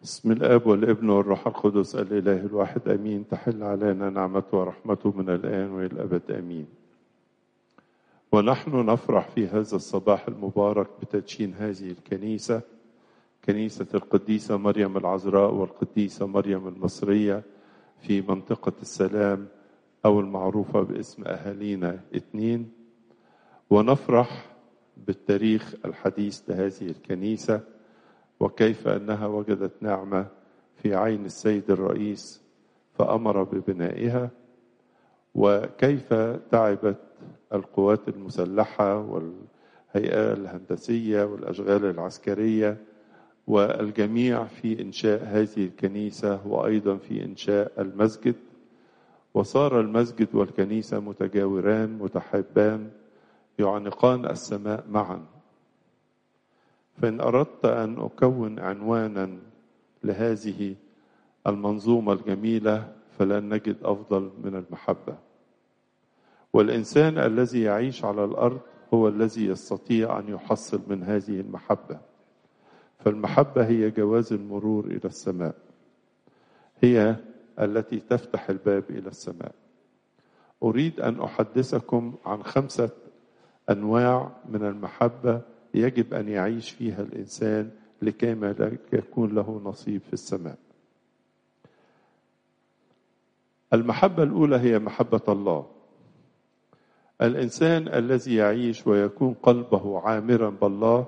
بسم الاب والابن والروح القدس الاله الواحد امين تحل علينا نعمته ورحمته من الان والى الابد امين ونحن نفرح في هذا الصباح المبارك بتدشين هذه الكنيسه كنيسه القديسه مريم العذراء والقديسه مريم المصريه في منطقه السلام او المعروفه باسم اهالينا اثنين ونفرح بالتاريخ الحديث لهذه الكنيسه وكيف انها وجدت نعمه في عين السيد الرئيس فامر ببنائها وكيف تعبت القوات المسلحه والهيئه الهندسيه والاشغال العسكريه والجميع في انشاء هذه الكنيسه وايضا في انشاء المسجد وصار المسجد والكنيسه متجاوران متحبان يعانقان السماء معا فإن أردت أن أكون عنوانا لهذه المنظومة الجميلة فلن نجد أفضل من المحبة والإنسان الذي يعيش على الأرض هو الذي يستطيع أن يحصل من هذه المحبة فالمحبة هي جواز المرور إلى السماء هي التي تفتح الباب إلى السماء أريد أن أحدثكم عن خمسة أنواع من المحبة يجب ان يعيش فيها الانسان لكيما يكون له نصيب في السماء المحبه الاولى هي محبه الله الانسان الذي يعيش ويكون قلبه عامرا بالله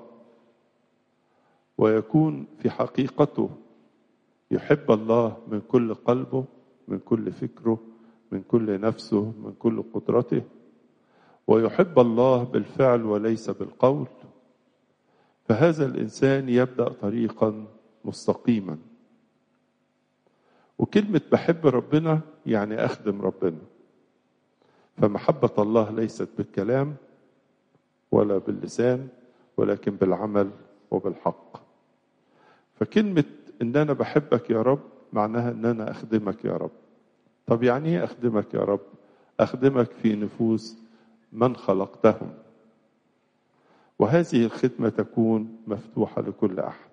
ويكون في حقيقته يحب الله من كل قلبه من كل فكره من كل نفسه من كل قدرته ويحب الله بالفعل وليس بالقول فهذا الانسان يبدا طريقا مستقيما وكلمه بحب ربنا يعني اخدم ربنا فمحبه الله ليست بالكلام ولا باللسان ولكن بالعمل وبالحق فكلمه ان انا بحبك يا رب معناها ان انا اخدمك يا رب طب يعني ايه اخدمك يا رب اخدمك في نفوس من خلقتهم وهذه الخدمه تكون مفتوحه لكل احد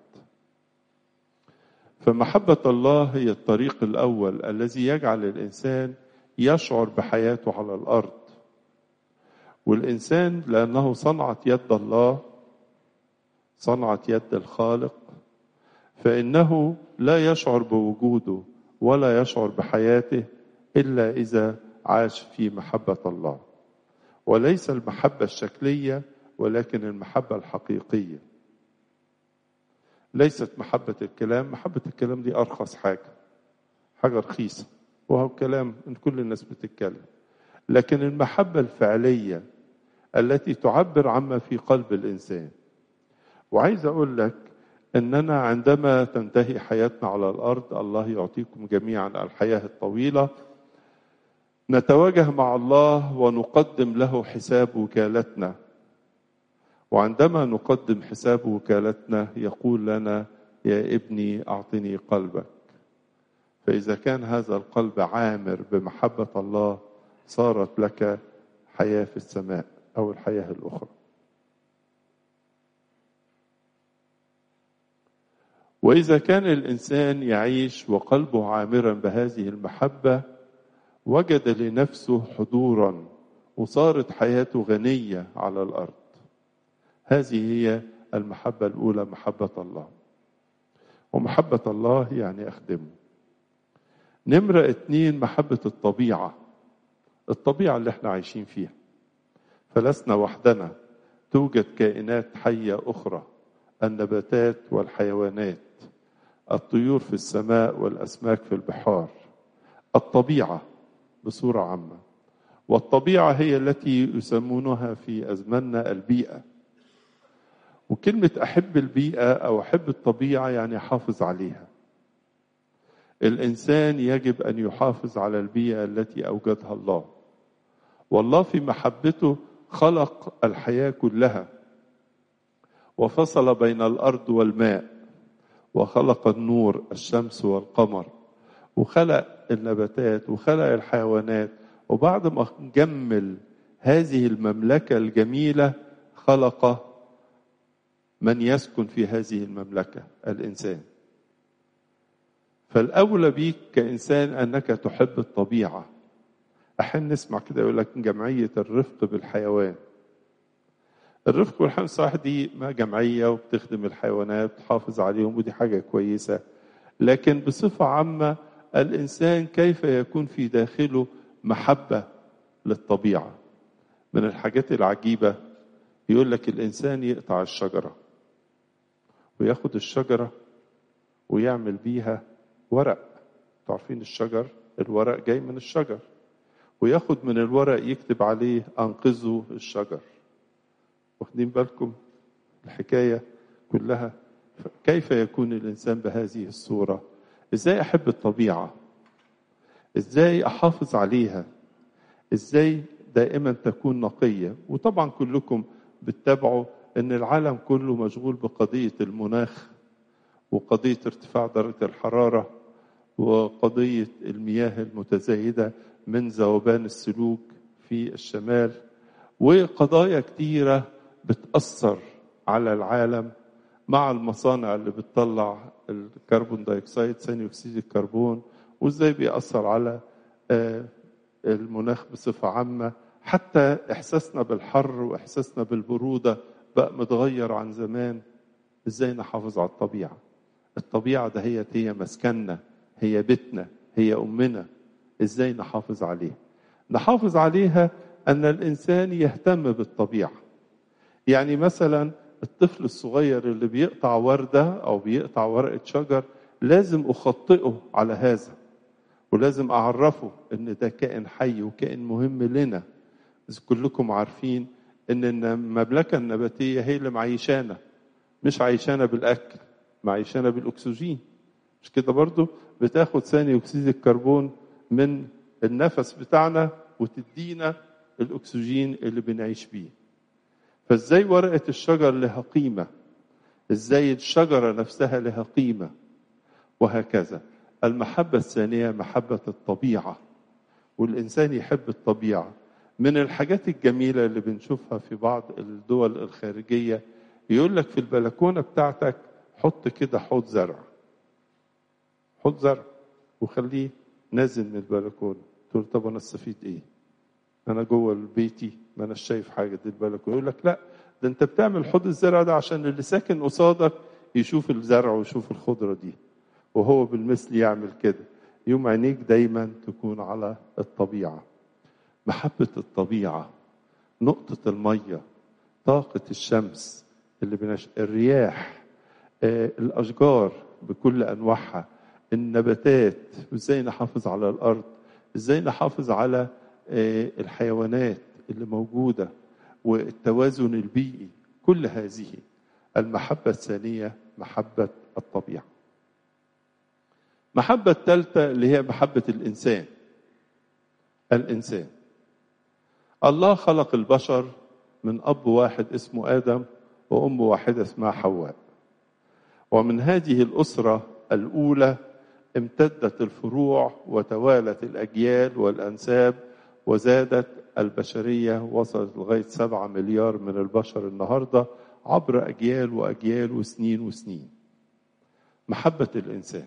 فمحبه الله هي الطريق الاول الذي يجعل الانسان يشعر بحياته على الارض والانسان لانه صنعت يد الله صنعت يد الخالق فانه لا يشعر بوجوده ولا يشعر بحياته الا اذا عاش في محبه الله وليس المحبه الشكليه ولكن المحبة الحقيقية ليست محبة الكلام محبة الكلام دي أرخص حاجة حاجة رخيصة وهو كلام إن كل الناس بتتكلم لكن المحبة الفعلية التي تعبر عما في قلب الإنسان وعايز أقول لك أننا عندما تنتهي حياتنا على الأرض الله يعطيكم جميعا الحياة الطويلة نتواجه مع الله ونقدم له حساب وكالتنا وعندما نقدم حساب وكالتنا يقول لنا يا ابني اعطني قلبك فاذا كان هذا القلب عامر بمحبه الله صارت لك حياه في السماء او الحياه الاخرى واذا كان الانسان يعيش وقلبه عامرا بهذه المحبه وجد لنفسه حضورا وصارت حياته غنيه على الارض هذه هي المحبة الأولى محبة الله ومحبة الله يعني أخدمه نمرة اتنين محبة الطبيعة الطبيعة اللي احنا عايشين فيها فلسنا وحدنا توجد كائنات حية أخرى النباتات والحيوانات الطيور في السماء والأسماك في البحار الطبيعة بصورة عامة والطبيعة هي التي يسمونها في أزماننا البيئة وكلمة أحب البيئة أو أحب الطبيعة يعني أحافظ عليها. الإنسان يجب أن يحافظ على البيئة التي أوجدها الله. والله في محبته خلق الحياة كلها. وفصل بين الأرض والماء. وخلق النور الشمس والقمر. وخلق النباتات وخلق الحيوانات. وبعد ما جمل هذه المملكة الجميلة خلق من يسكن في هذه المملكة الإنسان فالأولى بيك كإنسان أنك تحب الطبيعة أحيانا نسمع كده يقول لك جمعية الرفق بالحيوان الرفق بالحيوان صح دي ما جمعية وبتخدم الحيوانات بتحافظ عليهم ودي حاجة كويسة لكن بصفة عامة الإنسان كيف يكون في داخله محبة للطبيعة من الحاجات العجيبة يقول لك الإنسان يقطع الشجرة وياخد الشجرة ويعمل بيها ورق تعرفين الشجر الورق جاي من الشجر وياخد من الورق يكتب عليه أنقذوا الشجر واخدين بالكم الحكاية كلها كيف يكون الإنسان بهذه الصورة إزاي أحب الطبيعة إزاي أحافظ عليها إزاي دائما تكون نقية وطبعا كلكم بتتابعوا أن العالم كله مشغول بقضية المناخ وقضية ارتفاع درجة الحرارة وقضية المياه المتزايدة من ذوبان السلوك في الشمال وقضايا كتيرة بتأثر على العالم مع المصانع اللي بتطلع الكربون دايوكسيد ثاني أكسيد الكربون وإزاي بيأثر على المناخ بصفة عامة حتى إحساسنا بالحر وإحساسنا بالبرودة بقى متغير عن زمان إزاي نحافظ على الطبيعة الطبيعة ده هي هي مسكننا هي بيتنا هي أمنا إزاي نحافظ عليها نحافظ عليها أن الإنسان يهتم بالطبيعة يعني مثلا الطفل الصغير اللي بيقطع وردة أو بيقطع ورقة شجر لازم أخطئه على هذا ولازم أعرفه إن ده كائن حي وكائن مهم لنا إذا كلكم عارفين إن المملكة النباتية هي اللي معيشانا مش عايشانا بالأكل معيشانا بالأكسجين مش كده برضو بتاخد ثاني أكسيد الكربون من النفس بتاعنا وتدينا الأكسجين اللي بنعيش بيه فازاي ورقة الشجر لها قيمة ازاي الشجرة نفسها لها قيمة وهكذا المحبة الثانية محبة الطبيعة والإنسان يحب الطبيعة من الحاجات الجميلة اللي بنشوفها في بعض الدول الخارجية يقول لك في البلكونة بتاعتك حط كده حوض زرع حوض زرع وخليه نازل من البلكونة تقول طب أنا استفيد إيه؟ أنا جوه بيتي ما أنا شايف حاجة دي البلكونة يقول لك لا ده أنت بتعمل حوض الزرع ده عشان اللي ساكن قصادك يشوف الزرع ويشوف الخضرة دي وهو بالمثل يعمل كده يوم عينيك دايما تكون على الطبيعة محبة الطبيعة نقطة المية طاقة الشمس اللي بنش... الرياح آه، الأشجار بكل أنواعها النباتات وإزاي نحافظ على الأرض إزاي نحافظ على آه، الحيوانات اللي موجودة والتوازن البيئي كل هذه المحبة الثانية محبة الطبيعة محبة الثالثة اللي هي محبة الإنسان الإنسان الله خلق البشر من أب واحد اسمه آدم وأم واحدة اسمها حواء ومن هذه الأسرة الأولى امتدت الفروع وتوالت الأجيال والأنساب وزادت البشرية وصلت لغاية سبعة مليار من البشر النهاردة عبر أجيال وأجيال وسنين وسنين محبة الإنسان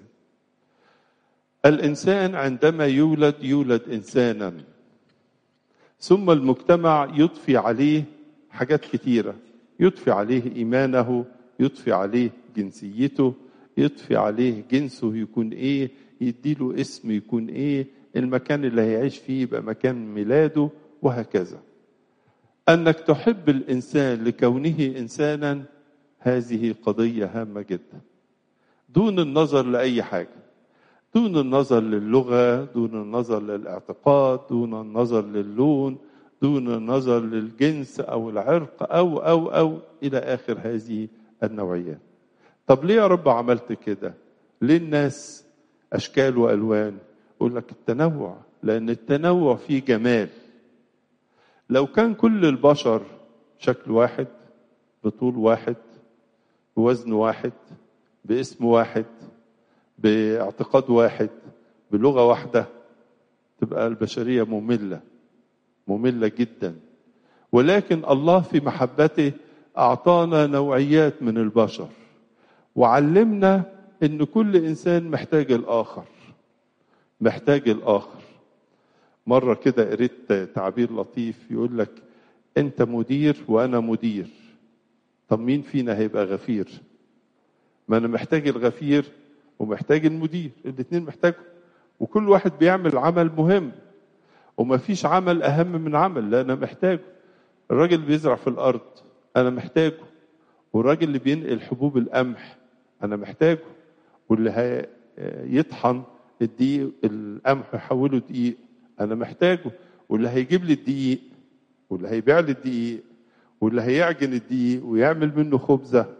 الإنسان عندما يولد يولد إنسانا ثم المجتمع يضفي عليه حاجات كتيرة يضفي عليه إيمانه يضفي عليه جنسيته يضفي عليه جنسه يكون إيه يديله اسم يكون إيه المكان اللي هيعيش فيه يبقى مكان ميلاده وهكذا أنك تحب الإنسان لكونه إنسانا هذه قضية هامة جدا دون النظر لأي حاجة دون النظر للغة دون النظر للاعتقاد دون النظر للون دون النظر للجنس أو العرق أو أو أو إلى آخر هذه النوعيات طب ليه يا رب عملت كده ليه الناس أشكال وألوان يقول لك التنوع لأن التنوع فيه جمال لو كان كل البشر شكل واحد بطول واحد بوزن واحد باسم واحد باعتقاد واحد بلغة واحدة تبقى البشرية مملة مملة جدا ولكن الله في محبته أعطانا نوعيات من البشر وعلمنا ان كل انسان محتاج الاخر محتاج الاخر مره كده قريت تعبير لطيف يقول لك انت مدير وانا مدير طب مين فينا هيبقى غفير ما انا محتاج الغفير ومحتاج المدير الاثنين محتاجهم وكل واحد بيعمل عمل مهم وما فيش عمل اهم من عمل لا انا محتاجه الراجل اللي بيزرع في الارض انا محتاجه والراجل اللي بينقل حبوب القمح انا محتاجه واللي هيطحن الدقيق القمح يحوله دقيق انا محتاجه واللي هيجيب لي الدقيق واللي هيبيع لي الدقيق واللي هيعجن الدقيق ويعمل منه خبزه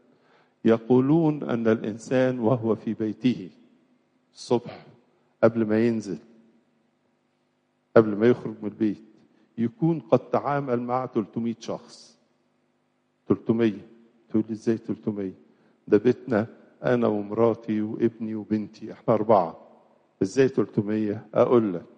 يقولون ان الانسان وهو في بيته الصبح قبل ما ينزل قبل ما يخرج من البيت يكون قد تعامل مع 300 شخص 300 تقول لي ازاي 300 ده بيتنا انا ومراتي وابني وبنتي احنا اربعه ازاي 300 اقول لك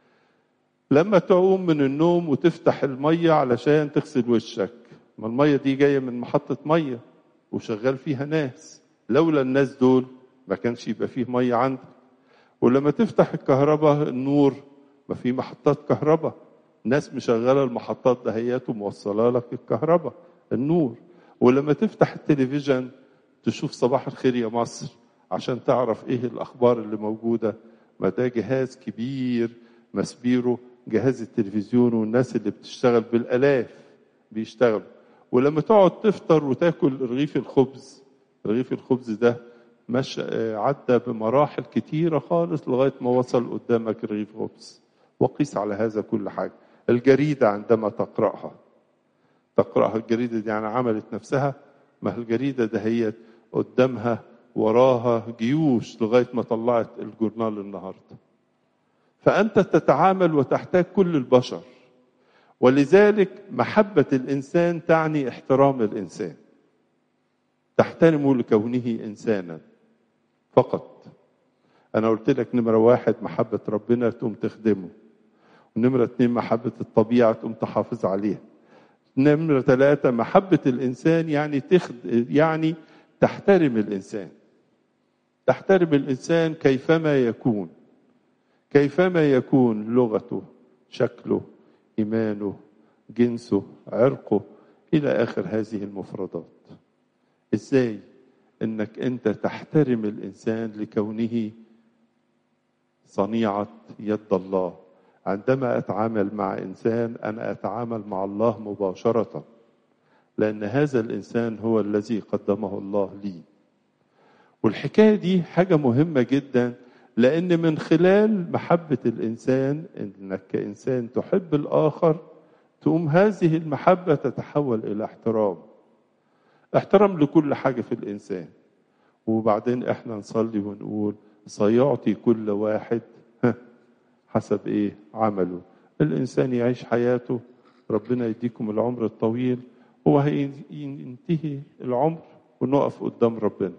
لما تقوم من النوم وتفتح الميه علشان تغسل وشك ما الميه دي جايه من محطه ميه وشغال فيها ناس لولا الناس دول ما كانش يبقى فيه ميه عندك ولما تفتح الكهرباء النور ما في محطات كهرباء ناس مشغله المحطات دهيات وموصله لك الكهرباء النور ولما تفتح التلفزيون تشوف صباح الخير يا مصر عشان تعرف ايه الاخبار اللي موجوده ما ده جهاز كبير مسبيره جهاز التلفزيون والناس اللي بتشتغل بالالاف بيشتغلوا ولما تقعد تفطر وتاكل رغيف الخبز رغيف الخبز ده مش عدى بمراحل كتيرة خالص لغاية ما وصل قدامك رغيف خبز وقيس على هذا كل حاجة الجريدة عندما تقرأها تقرأها الجريدة دي يعني عملت نفسها ما الجريدة ده هي قدامها وراها جيوش لغاية ما طلعت الجورنال النهاردة فأنت تتعامل وتحتاج كل البشر ولذلك محبة الإنسان تعني احترام الإنسان تحترمه لكونه إنسانا فقط أنا قلت لك نمرة واحد محبة ربنا تقوم تخدمه ونمرة اتنين محبة الطبيعة تقوم تحافظ عليها نمرة ثلاثة محبة الإنسان يعني تخد يعني تحترم الإنسان تحترم الإنسان كيفما يكون كيفما يكون لغته شكله إيمانه جنسه عرقه إلى آخر هذه المفردات إزاي إنك أنت تحترم الإنسان لكونه صنيعة يد الله عندما أتعامل مع إنسان أنا أتعامل مع الله مباشرة لأن هذا الإنسان هو الذي قدمه الله لي والحكاية دي حاجة مهمة جدا لأن من خلال محبة الإنسان إنك كإنسان تحب الآخر تقوم هذه المحبة تتحول إلى احترام احترام لكل حاجة في الإنسان وبعدين إحنا نصلي ونقول سيعطي كل واحد حسب إيه عمله الإنسان يعيش حياته ربنا يديكم العمر الطويل هو هينتهي العمر ونقف قدام ربنا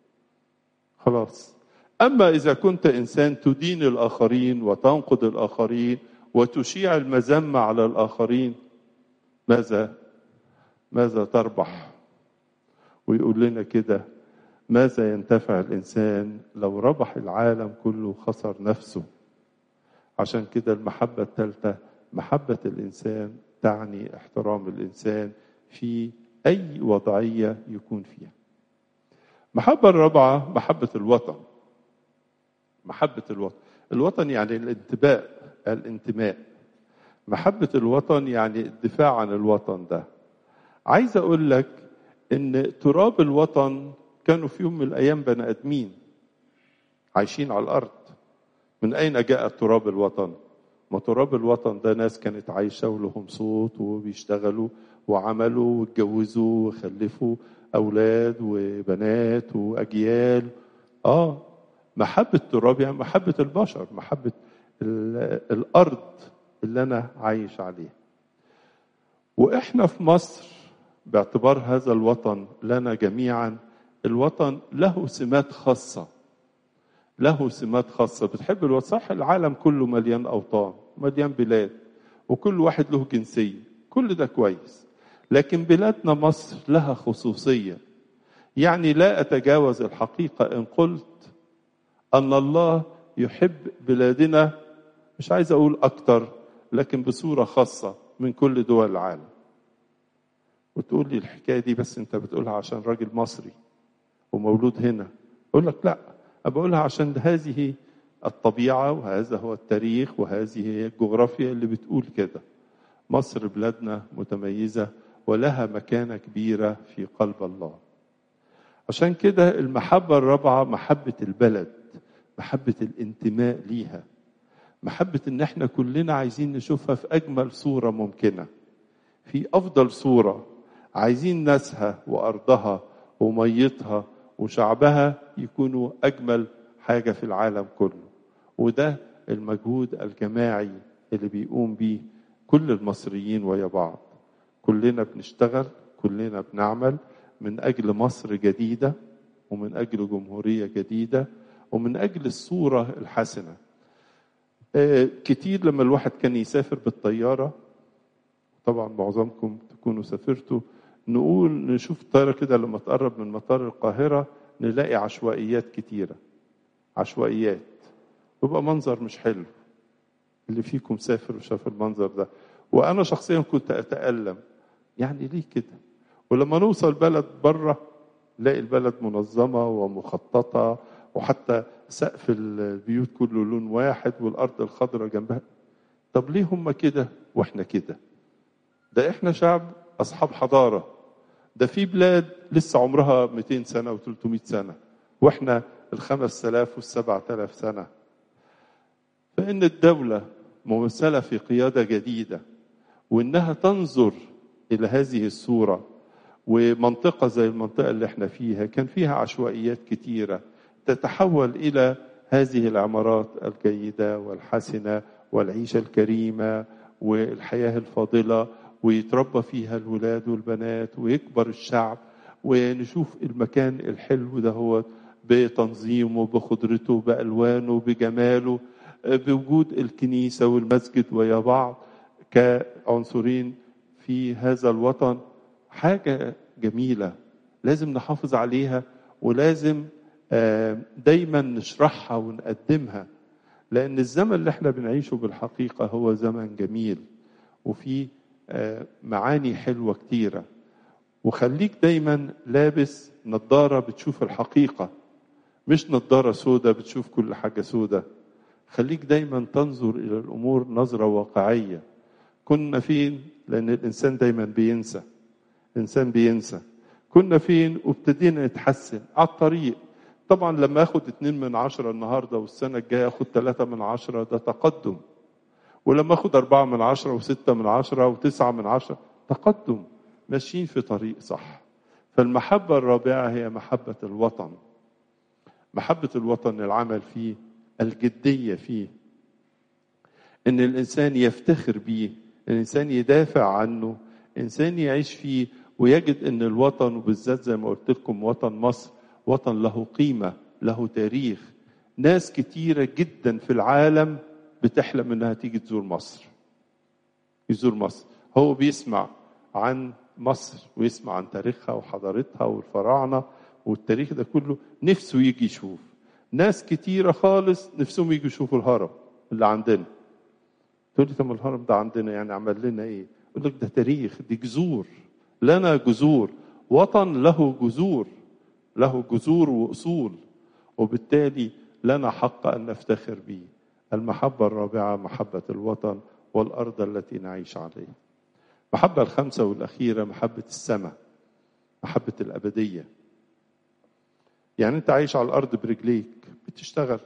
خلاص أما إذا كنت إنسان تدين الآخرين وتنقد الآخرين وتشيع المذمة على الآخرين ماذا ماذا تربح ويقول لنا كده ماذا ينتفع الإنسان لو ربح العالم كله خسر نفسه عشان كده المحبة الثالثة محبة الإنسان تعني احترام الإنسان في أي وضعية يكون فيها محبة الرابعة محبة الوطن محبة الوطن الوطن يعني الانتماء الانتماء محبة الوطن يعني الدفاع عن الوطن ده عايز أقول لك إن تراب الوطن كانوا في يوم من الأيام بني آدمين عايشين على الأرض من أين جاء تراب الوطن؟ ما تراب الوطن ده ناس كانت عايشة ولهم صوت وبيشتغلوا وعملوا واتجوزوا وخلفوا أولاد وبنات وأجيال آه محبة التراب يعني محبة البشر محبة الأرض اللي أنا عايش عليها وإحنا في مصر باعتبار هذا الوطن لنا جميعا الوطن له سمات خاصة له سمات خاصة بتحب الوطن صح العالم كله مليان أوطان مليان بلاد وكل واحد له جنسية كل ده كويس لكن بلادنا مصر لها خصوصية يعني لا أتجاوز الحقيقة إن قلت أن الله يحب بلادنا مش عايز أقول أكتر لكن بصورة خاصة من كل دول العالم وتقول لي الحكاية دي بس أنت بتقولها عشان راجل مصري ومولود هنا أقول لك لا بقولها عشان هذه الطبيعة وهذا هو التاريخ وهذه هي الجغرافيا اللي بتقول كده مصر بلادنا متميزة ولها مكانة كبيرة في قلب الله عشان كده المحبة الرابعة محبة البلد محبة الانتماء ليها محبة ان احنا كلنا عايزين نشوفها في اجمل صورة ممكنة في افضل صورة عايزين ناسها وارضها وميتها وشعبها يكونوا اجمل حاجة في العالم كله وده المجهود الجماعي اللي بيقوم بيه كل المصريين ويا بعض كلنا بنشتغل كلنا بنعمل من اجل مصر جديده ومن اجل جمهوريه جديده ومن اجل الصوره الحسنه كتير لما الواحد كان يسافر بالطياره طبعا معظمكم تكونوا سافرتوا نقول نشوف الطياره كده لما تقرب من مطار القاهره نلاقي عشوائيات كتيره عشوائيات بيبقى منظر مش حلو اللي فيكم سافر وشاف المنظر ده وانا شخصيا كنت اتالم يعني ليه كده ولما نوصل بلد بره نلاقي البلد منظمه ومخططه وحتى سقف البيوت كله لون واحد والارض الخضراء جنبها طب ليه هم كده واحنا كده ده احنا شعب اصحاب حضاره ده في بلاد لسه عمرها 200 سنه و300 سنه واحنا الخمس آلاف والسبعة آلاف سنة فإن الدولة ممثلة في قيادة جديدة وإنها تنظر إلى هذه الصورة ومنطقة زي المنطقة اللي احنا فيها كان فيها عشوائيات كتيرة تتحول إلى هذه العمارات الجيدة والحسنة والعيشة الكريمة والحياة الفاضلة ويتربى فيها الولاد والبنات ويكبر الشعب ونشوف المكان الحلو ده هو بتنظيمه بخضرته بألوانه بجماله بوجود الكنيسة والمسجد ويا بعض كعنصرين في هذا الوطن حاجة جميلة لازم نحافظ عليها ولازم دايما نشرحها ونقدمها لأن الزمن اللي احنا بنعيشه بالحقيقة هو زمن جميل وفيه معاني حلوة كتيرة وخليك دايما لابس نظارة بتشوف الحقيقة مش نظارة سودة بتشوف كل حاجة سودة خليك دايما تنظر إلى الأمور نظرة واقعية كنا فين لأن الإنسان دايما بينسى الإنسان بينسى كنا فين وابتدينا نتحسن على الطريق طبعا لما اخد اتنين من عشرة النهاردة والسنة الجاية اخد ثلاثة من عشرة ده تقدم ولما اخد أربعة من عشرة وستة من عشرة وتسعة من عشرة تقدم ماشيين في طريق صح فالمحبة الرابعة هي محبة الوطن محبة الوطن العمل فيه الجدية فيه إن الإنسان يفتخر بيه الإنسان يدافع عنه إنسان يعيش فيه ويجد إن الوطن وبالذات زي ما قلت لكم وطن مصر وطن له قيمة له تاريخ ناس كتيرة جدا في العالم بتحلم إنها تيجي تزور مصر يزور مصر هو بيسمع عن مصر ويسمع عن تاريخها وحضارتها والفراعنة والتاريخ ده كله نفسه يجي يشوف ناس كتيرة خالص نفسهم يجوا يشوفوا الهرم اللي عندنا تقول لي طب الهرم ده عندنا يعني عمل لنا ايه؟ يقول لك ده تاريخ دي جذور لنا جذور وطن له جذور له جذور واصول وبالتالي لنا حق ان نفتخر به المحبه الرابعه محبه الوطن والارض التي نعيش عليها المحبه الخامسه والاخيره محبه السماء محبه الابديه يعني انت عايش على الارض برجليك بتشتغل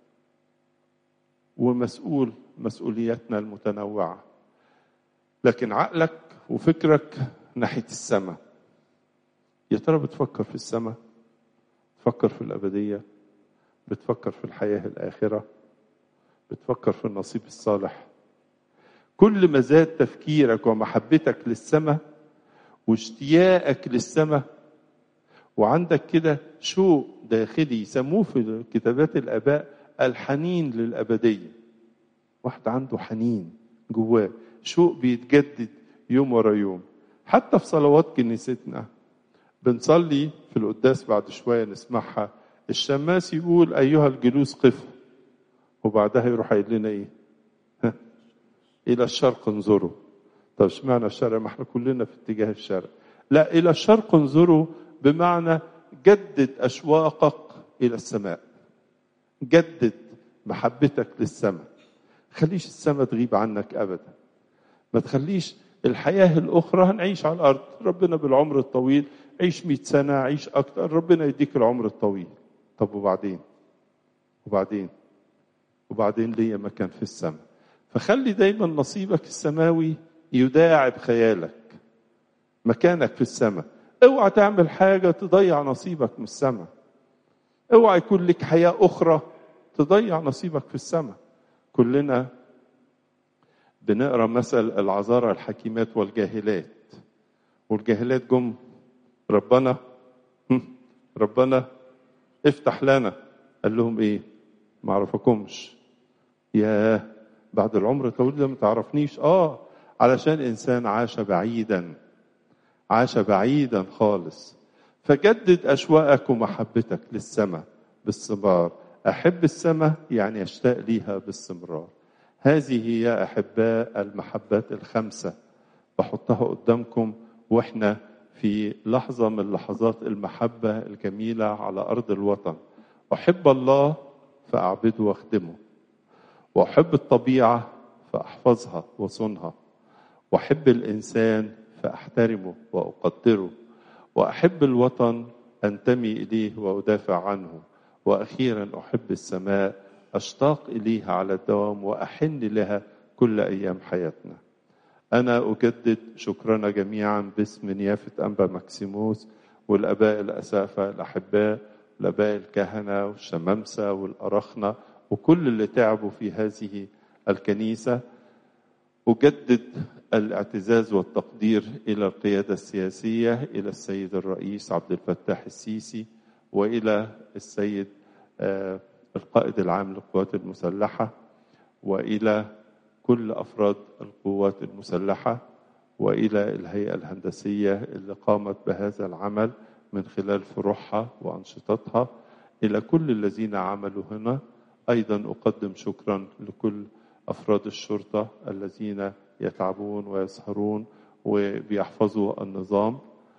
ومسؤول مسؤولياتنا المتنوعه لكن عقلك وفكرك ناحيه السماء يا ترى بتفكر في السماء بتفكر في الابديه بتفكر في الحياه الاخره بتفكر في النصيب الصالح كل ما زاد تفكيرك ومحبتك للسماء واشتياقك للسماء وعندك كده شوق داخلي يسموه في كتابات الاباء الحنين للابديه واحد عنده حنين جواه شوق بيتجدد يوم ورا يوم حتى في صلوات كنيستنا بنصلي في القداس بعد شوية نسمعها الشماس يقول أيها الجلوس قفوا وبعدها يروح قايل لنا إيه ها؟ إلى الشرق انظروا طب اشمعنى الشرق ما احنا كلنا في اتجاه الشرق لا إلى الشرق انظروا بمعنى جدد أشواقك إلى السماء جدد محبتك للسماء خليش السماء تغيب عنك أبدا ما تخليش الحياة الأخرى هنعيش على الأرض ربنا بالعمر الطويل عيش مئة سنة عيش أكتر ربنا يديك العمر الطويل طب وبعدين وبعدين وبعدين ليا مكان في السماء فخلي دايما نصيبك السماوي يداعب خيالك مكانك في السماء اوعى تعمل حاجة تضيع نصيبك من السماء اوعى يكون لك حياة أخرى تضيع نصيبك في السماء كلنا بنقرا مثل العذارى الحكيمات والجاهلات والجاهلات جم ربنا ربنا افتح لنا قال لهم ايه ما اعرفكمش يا بعد العمر الطويل ده ما تعرفنيش اه علشان انسان عاش بعيدا عاش بعيدا خالص فجدد اشواقك ومحبتك للسماء باستمرار احب السماء يعني اشتاق ليها باستمرار هذه يا احباء المحبات الخمسه بحطها قدامكم واحنا في لحظه من لحظات المحبه الجميله على ارض الوطن احب الله فاعبده واخدمه واحب الطبيعه فاحفظها وصونها واحب الانسان فاحترمه واقدره واحب الوطن انتمي اليه وادافع عنه واخيرا احب السماء اشتاق اليها على الدوام واحن لها كل ايام حياتنا انا اجدد شكرنا جميعا باسم نيافه انبا مكسيموس والاباء الاسافه الاحباء الاباء الكهنه والشمامسه والارخنه وكل اللي تعبوا في هذه الكنيسه اجدد الاعتزاز والتقدير الى القياده السياسيه الى السيد الرئيس عبد الفتاح السيسي والى السيد القائد العام للقوات المسلحه والى كل افراد القوات المسلحه والى الهيئه الهندسيه اللي قامت بهذا العمل من خلال فروعها وانشطتها الى كل الذين عملوا هنا ايضا اقدم شكرا لكل افراد الشرطه الذين يتعبون ويسهرون وبيحفظوا النظام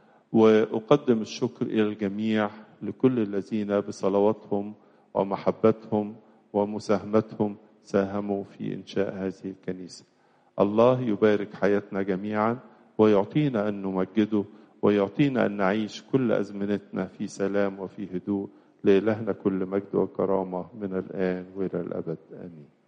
واقدم الشكر الى الجميع لكل الذين بصلواتهم ومحبتهم ومساهمتهم ساهموا في انشاء هذه الكنيسه. الله يبارك حياتنا جميعا ويعطينا ان نمجده ويعطينا ان نعيش كل ازمنتنا في سلام وفي هدوء لالهنا كل مجد وكرامه من الان والى الابد امين.